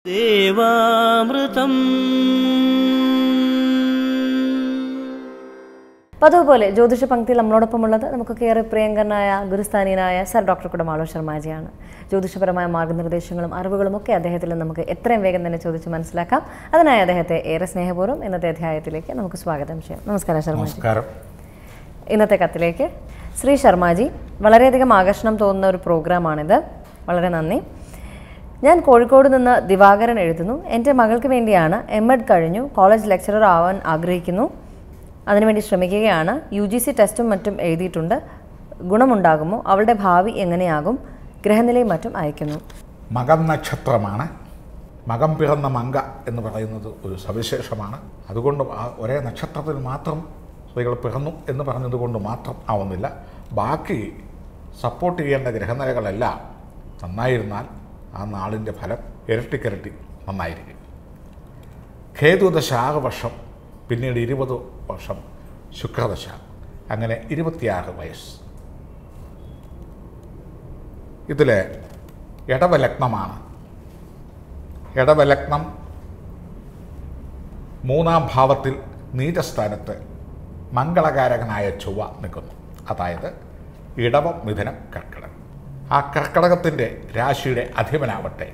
ദേവാമൃതം പതിവ് പോലെ ജ്യോതിഷ പങ്ക്തിയിൽ നമ്മളോടൊപ്പമുള്ളത് നമുക്കൊക്കെ ഏറെ പ്രിയങ്കരനായ ഗുരുസ്ഥാനീയനായ സർ ഡോക്ടർ കുടമാളോ ശർമാജിയാണ് ജ്യോതിഷപരമായ മാർഗ്ഗനിർദ്ദേശങ്ങളും അറിവുകളും ഒക്കെ അദ്ദേഹത്തിൽ നിന്ന് നമുക്ക് എത്രയും വേഗം തന്നെ ചോദിച്ച് മനസ്സിലാക്കാം അതിനായി അദ്ദേഹത്തെ ഏറെ സ്നേഹപൂർവ്വം ഇന്നത്തെ അധ്യായത്തിലേക്ക് നമുക്ക് സ്വാഗതം ചെയ്യാം നമസ്കാരം ശർമാജി നമസ്കാരം ഇന്നത്തെ കത്തിലേക്ക് ശ്രീ ശർമാജി വളരെയധികം ആകർഷണം തോന്നുന്ന ഒരു പ്രോഗ്രാമാണിത് വളരെ നന്ദി ഞാൻ കോഴിക്കോട് നിന്ന് ദിവാകരൻ എഴുതുന്നു എൻ്റെ മകൾക്ക് വേണ്ടിയാണ് എം എഡ് കഴിഞ്ഞു കോളേജ് ലെക്ചറർ ആവാൻ ആഗ്രഹിക്കുന്നു അതിനുവേണ്ടി ശ്രമിക്കുകയാണ് യു ജി സി ടെസ്റ്റും മറ്റും എഴുതിയിട്ടുണ്ട് ഗുണമുണ്ടാകുമോ അവളുടെ ഭാവി എങ്ങനെയാകും ഗ്രഹനിലയും മറ്റും അയക്കുന്നു മകം നക്ഷത്രമാണ് മകം പിറന്ന മങ്ക എന്ന് പറയുന്നത് ഒരു സവിശേഷമാണ് അതുകൊണ്ട് ആ ഒരേ നക്ഷത്രത്തിൽ മാത്രം സ്ത്രീകൾ പിറന്നു എന്ന് പറഞ്ഞതുകൊണ്ട് മാത്രം ആവുന്നില്ല ബാക്കി സപ്പോർട്ട് ചെയ്യേണ്ട ഗ്രഹനിലകളെല്ലാം നന്നായിരുന്നാൽ ആ നാളിൻ്റെ ഫലം ഇരട്ടിക്കിരട്ടി നന്നായിരിക്കും ഖേതുദശ ആറ് വർഷം പിന്നീട് ഇരുപത് വർഷം ശുക്രദശ അങ്ങനെ ഇരുപത്തിയാറ് വയസ്സ് ഇതിൽ ഇടവലഗ്നമാണ് ഇടവലഗ്നം മൂന്നാം ഭാവത്തിൽ നീചസ്ഥാനത്ത് മംഗളകാരകനായ ചൊവ്വ നിൽക്കുന്നു അതായത് ഇടവം മിഥുനം കർക്കിടകം ആ കർക്കിടകത്തിൻ്റെ രാശിയുടെ അധിപനാവട്ടെ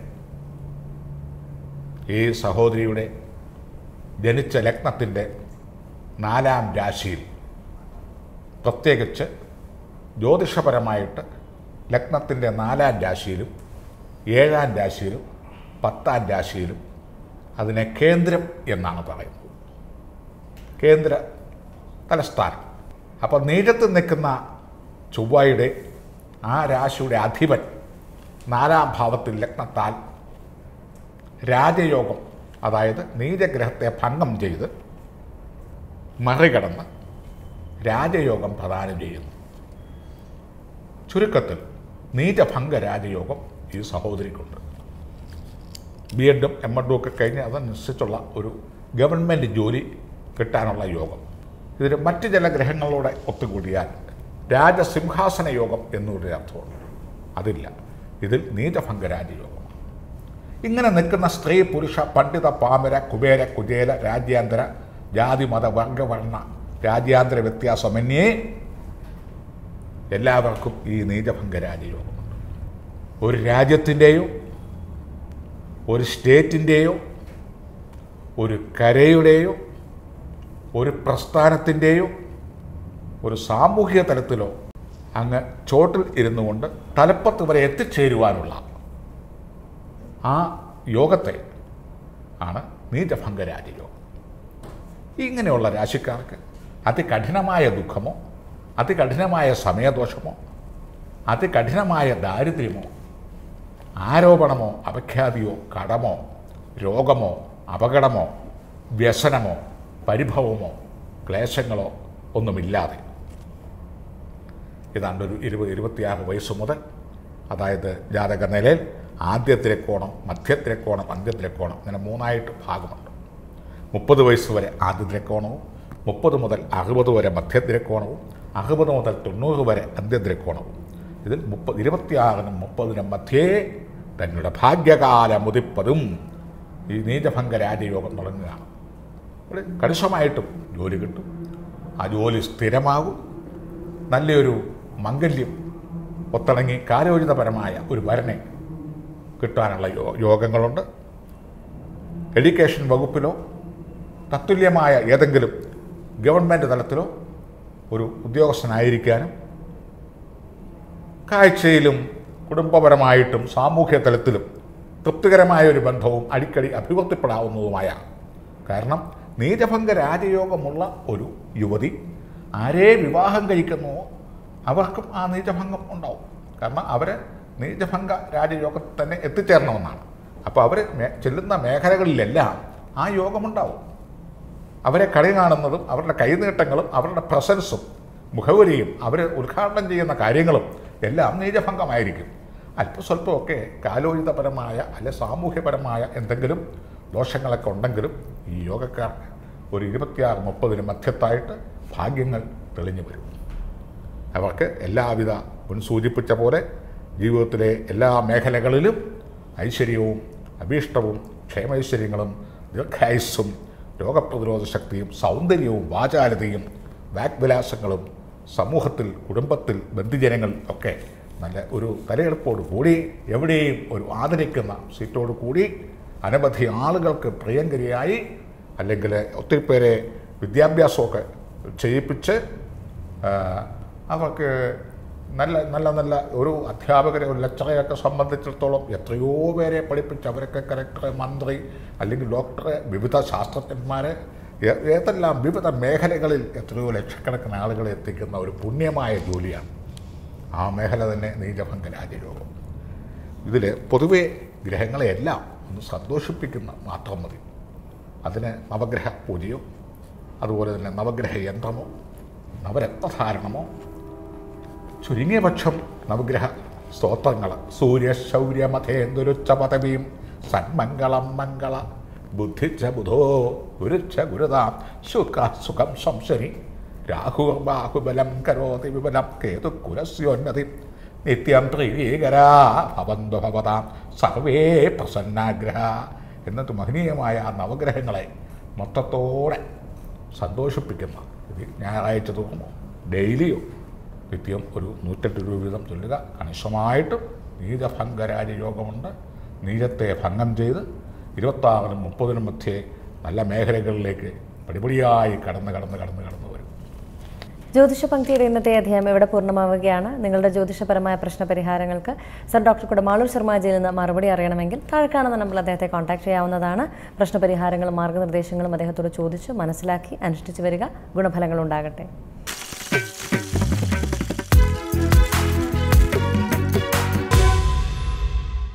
ഈ സഹോദരിയുടെ ജനിച്ച ലഗ്നത്തിൻ്റെ നാലാം രാശിയിൽ പ്രത്യേകിച്ച് ജ്യോതിഷപരമായിട്ട് ലഗ്നത്തിൻ്റെ നാലാം രാശിയിലും ഏഴാം രാശിയിലും പത്താം രാശിയിലും അതിനെ കേന്ദ്രം എന്നാണ് പറയുന്നത് കേന്ദ്ര തലസ്ഥാനം അപ്പോൾ നീചത്ത് നിൽക്കുന്ന ചൊവ്വയുടെ ആ രാശിയുടെ അധിപൻ നാലാം ഭാവത്തിൽ ലഗ്നത്താൽ രാജയോഗം അതായത് നീചഗ്രഹത്തെ ഭംഗം ചെയ്ത് മറികടന്ന് രാജയോഗം പ്രദാനം ചെയ്യുന്നു ചുരുക്കത്തിൽ നീചഭംഗ രാജയോഗം ഈ സഹോദരിക്കുണ്ട് ബി എഡും എം എഡും ഒക്കെ കഴിഞ്ഞ് അതനുസരിച്ചുള്ള ഒരു ഗവൺമെൻറ് ജോലി കിട്ടാനുള്ള യോഗം ഇതിന് മറ്റ് ചില ഗ്രഹങ്ങളോടെ ഒത്തുകൂടിയാൽ രാജസിംഹാസന യോഗം എന്നൊരു അർത്ഥമുണ്ട് അതില്ല ഇതിൽ നീചഭംഗ രാജയോഗമാണ് ഇങ്ങനെ നിൽക്കുന്ന സ്ത്രീ പുരുഷ പണ്ഡിത പാമര കുബേര കുചേല രാജ്യാന്തര ജാതി മത വർഗവർണ്ണ രാജ്യാന്തര വ്യത്യാസമന്യേ എല്ലാവർക്കും ഈ നീചഭംഗ രാജയോഗമുണ്ട് ഒരു രാജ്യത്തിൻ്റെയോ ഒരു സ്റ്റേറ്റിൻ്റെയോ ഒരു കരയുടെയോ ഒരു പ്രസ്ഥാനത്തിൻ്റെയോ ഒരു സാമൂഹിക തലത്തിലോ അങ്ങ് ചോട്ടിൽ ഇരുന്നു കൊണ്ട് തലപ്പത്ത് വരെ എത്തിച്ചേരുവാനുള്ള ആ യോഗത്തെ ആണ് നീചഭംഗ രാജയോഗം ഇങ്ങനെയുള്ള രാശിക്കാർക്ക് അതികഠിനമായ ദുഃഖമോ അതികഠിനമായ സമയദോഷമോ അതികഠിനമായ ദാരിദ്ര്യമോ ആരോപണമോ അപഖ്യാതിയോ കടമോ രോഗമോ അപകടമോ വ്യസനമോ പരിഭവമോ ക്ലേശങ്ങളോ ഒന്നുമില്ലാതെ ഏതാണ്ട് ഒരു ഇരുപത് ഇരുപത്തിയാറ് വയസ്സ് മുതൽ അതായത് ജാതക നിലയിൽ ആദ്യത്തിലെ കോണം മധ്യത്തിലെ കോണം അന്ത്യത്തിലെ കോണം അങ്ങനെ മൂന്നായിട്ട് ഭാഗമുണ്ട് മുപ്പത് വയസ്സ് വരെ ആദ്യത്തിലെ കോണവും മുപ്പത് മുതൽ അറുപത് വരെ മധ്യത്തിലെ കോണവും അറുപത് മുതൽ തൊണ്ണൂറ് വരെ അന്ത്യത്തിലെ കോണവും ഇതിൽ മുപ്പത് ഇരുപത്തിയാറിനും മുപ്പതിനും മധ്യേ തങ്ങളുടെ ഭാഗ്യകാല മുതിപ്പതും ഈ നീചഭംഗ രാജയോഗം തുടങ്ങുകയാണ് ഇവിടെ കണിശമായിട്ടും ജോലി കിട്ടും ആ ജോലി സ്ഥിരമാകും നല്ലൊരു മംഗല്യം ഒത്തിണങ്ങി കാലോചിതപരമായ ഒരു വരനെ കിട്ടാനുള്ള യോ യോഗങ്ങളുണ്ട് എഡ്യൂക്കേഷൻ വകുപ്പിലോ തത്തുല്യമായ ഏതെങ്കിലും ഗവൺമെൻറ് തലത്തിലോ ഒരു ഉദ്യോഗസ്ഥനായിരിക്കാനും കാഴ്ചയിലും കുടുംബപരമായിട്ടും സാമൂഹ്യ തലത്തിലും തൃപ്തികരമായ ഒരു ബന്ധവും അടിക്കടി അഭിവൃദ്ധിപ്പെടാവുന്നതുമായ കാരണം നീചഭംഗ രാജയോഗമുള്ള ഒരു യുവതി ആരെ വിവാഹം കഴിക്കുന്നുവോ അവർക്കും ആ നീചഭംഗം ഉണ്ടാവും കാരണം അവർ നീചഭംഗ രാജയോഗത്തിൽ തന്നെ എത്തിച്ചേരണമെന്നാണ് അപ്പോൾ അവർ ചെല്ലുന്ന മേഖലകളിലെല്ലാം ആ യോഗമുണ്ടാവും അവരെ കളി കാണുന്നതും അവരുടെ കൈനീട്ടങ്ങളും അവരുടെ പ്രസൻസും മുഖവരിയും അവർ ഉദ്ഘാടനം ചെയ്യുന്ന കാര്യങ്ങളും എല്ലാം നീചഭംഗമായിരിക്കും അല്പസ്വല്പമൊക്കെ കാലോചിതപരമായ അല്ലെ സാമൂഹ്യപരമായ എന്തെങ്കിലും ദോഷങ്ങളൊക്കെ ഉണ്ടെങ്കിലും ഈ യോഗക്കാർക്ക് ഒരു ഇരുപത്തിയാറ് മുപ്പതിന് മധ്യത്തായിട്ട് ഭാഗ്യങ്ങൾ തെളിഞ്ഞു വരും അവർക്ക് എല്ലാവിധ മുൻ സൂചിപ്പിച്ച പോലെ ജീവിതത്തിലെ എല്ലാ മേഖലകളിലും ഐശ്വര്യവും അഭീഷ്ടവും ക്ഷേമൈശ്വര്യങ്ങളും ദീർഘായുസ്സും രോഗപ്രതിരോധ ശക്തിയും സൗന്ദര്യവും വാചാലതയും വാഗ്വിലാസങ്ങളും സമൂഹത്തിൽ കുടുംബത്തിൽ ബന്ധുജനങ്ങൾ ഒക്കെ നല്ല ഒരു തലയെടുപ്പോട് കൂടി എവിടെയും ഒരു ആദരിക്കുന്ന സീറ്റോട് കൂടി അനവധി ആളുകൾക്ക് പ്രിയങ്കരിയായി അല്ലെങ്കിൽ ഒത്തിരി പേരെ വിദ്യാഭ്യാസമൊക്കെ ചെയ്യിപ്പിച്ച് ആ, അവർക്ക് നല്ല നല്ല നല്ല ഒരു അധ്യാപകരെ ഒരു ലെക്ചറെയൊക്കെ സംബന്ധിച്ചിടത്തോളം എത്രയോ പേരെ പഠിപ്പിച്ച് അവരൊക്കെ കലക്ടർ മന്ത്രി അല്ലെങ്കിൽ ഡോക്ടർ വിവിധ ശാസ്ത്രജ്ഞന്മാർ ഏ- ഏതെല്ലാം വിവിധ മേഖലകളിൽ എത്രയോ ലക്ഷക്കണക്കിന് ആളുകളെ എത്തിക്കുന്ന ഒരു പുണ്യമായ ജോലിയാണ് ആ മേഖല തന്നെ നീചഭംഗ രാജയോഗം ഇതിൽ പൊതുവെ ഗ്രഹങ്ങളെയെല്ലാം ഒന്ന് സന്തോഷിപ്പിക്കുന്ന മാത്രം മതി അതിന് നവഗ്രഹ പൂജയോ അതുപോലെ തന്നെ നവഗ്രഹ യന്ത്രമോ നവരത്നധാരണമോ ചുരുങ്ങിയ പക്ഷം നവഗ്രഹ സ്തോത്രങ്ങൾ സൂര്യ ശൗര്യമധേന്ദുരുച്ച പദവിയും സന്മംഗളം മംഗള ബുദ്ധിച്ച ബുധോ ഗുരുച്ച ഗുരുതാം സുഖ സുഖം സംശരി രാഹു ബാഹുബലം കരോതി വിബലം കേതു കുലസ്യോന്നതി നിത്യം ത്രിവീകരാ ഭവന്തു ഭവതാം സർവേ പ്രസന്നാഗ്രഹ എന്നിട്ട് മഹനീയമായ ആ നവഗ്രഹങ്ങളെ മൊത്തത്തോടെ സന്തോഷിപ്പിക്കുന്ന ഇത് ഞായറാഴ്ച തോന്നുമോ ഡെയിലിയോ നിത്യം ഒരു നൂറ്റെട്ട് രൂപ വീതം ചൊല്ലുക കണിശമായിട്ടും നീചഭംഗരാജ യോഗമുണ്ട് നീചത്തെ ഭംഗം ചെയ്ത് ഇരുപത്താറിനും മുപ്പതിനും മധ്യേ നല്ല മേഖലകളിലേക്ക് പടിപടിയായി കടന്ന് കടന്ന് കടന്ന് കടന്നു വരും ജ്യോതിഷ പങ്ക്തിയുടെ ഇന്നത്തെ അധ്യായം ഇവിടെ പൂർണ്ണമാവുകയാണ് നിങ്ങളുടെ ജ്യോതിഷപരമായ പ്രശ്നപരിഹാരങ്ങൾക്ക് സർ ഡോക്ടർ കുടമാളൂർ ശർമാജിയിൽ നിന്ന് മറുപടി അറിയണമെങ്കിൽ താഴെ കാണുന്ന നമ്പറിൽ അദ്ദേഹത്തെ കോൺടാക്ട് ചെയ്യാവുന്നതാണ് പ്രശ്നപരിഹാരങ്ങളും മാർഗ്ഗനിർദ്ദേശങ്ങളും അദ്ദേഹത്തോട് ചോദിച്ച് മനസ്സിലാക്കി അനുഷ്ഠിച്ചു വരിക ഗുണഫലങ്ങൾ ഉണ്ടാകട്ടെ